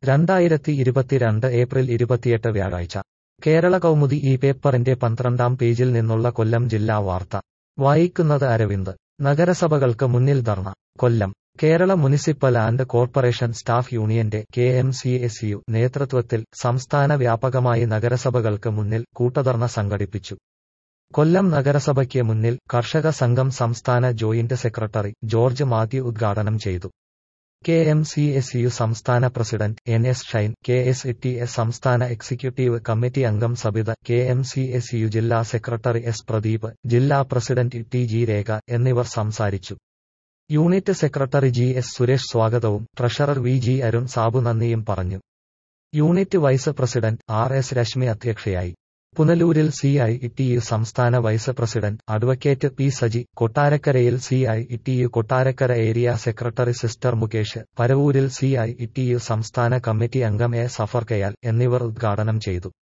രണ്ടായിരത്തി ഇരുപത്തിരണ്ട് ഏപ്രിൽ ഇരുപത്തിയെട്ട് വ്യാഴാഴ്ച കേരള കൗമുദി ഈ പേപ്പറിന്റെ പന്ത്രണ്ടാം പേജിൽ നിന്നുള്ള കൊല്ലം ജില്ലാ വാർത്ത വായിക്കുന്നത് അരവിന്ദ് നഗരസഭകൾക്ക് മുന്നിൽ ധർണ Kollam Kerala municipal and corporation staff യൂണിയന്റെ K M C S U നേതൃത്വത്തിൽ സംസ്ഥാന വ്യാപകമായി നഗരസഭകൾക്ക് മുന്നിൽ കൂട്ടധർണ സംഘടിപ്പിച്ചു കൊല്ലം നഗരസഭയ്ക്ക് മുന്നിൽ കർഷക സംഘം സംസ്ഥാന ജോയിന്റ് സെക്രട്ടറി ജോർജ് മാത്യു ഉദ്ഘാടനം ചെയ്തു K M C S U സംസ്ഥാന president N S Shine K S T S സംസ്ഥാന എക്സിക്യൂട്ടീവ് കമ്മിറ്റി അംഗം Sabitha K M C S U ജില്ലാ സെക്രട്ടറി എസ് പ്രദീപ് ജില്ലാ പ്രസിഡന്റ് ടി ജി രേഖ എന്നിവർ സംസാരിച്ചു unit secretary G S Suresh സ്വാഗതവും treasurer V G Arun Sabu നന്ദിയും പറഞ്ഞു unit vice president R S Reshmi അധ്യക്ഷയായി പുനലൂരിൽ സി ഐ ടി യു സംസ്ഥാന vice president advocate P Saji കൊട്ടാരക്കരയിൽ C I T U Kottarakkara area secretary sister Mukesh പരവൂരിൽ സി ഐ ടി യു സംസ്ഥാന committee അംഗം എ സഫർ കയാൽ എന്നിവർ ഉദ്ഘാടനം ചെയ്തു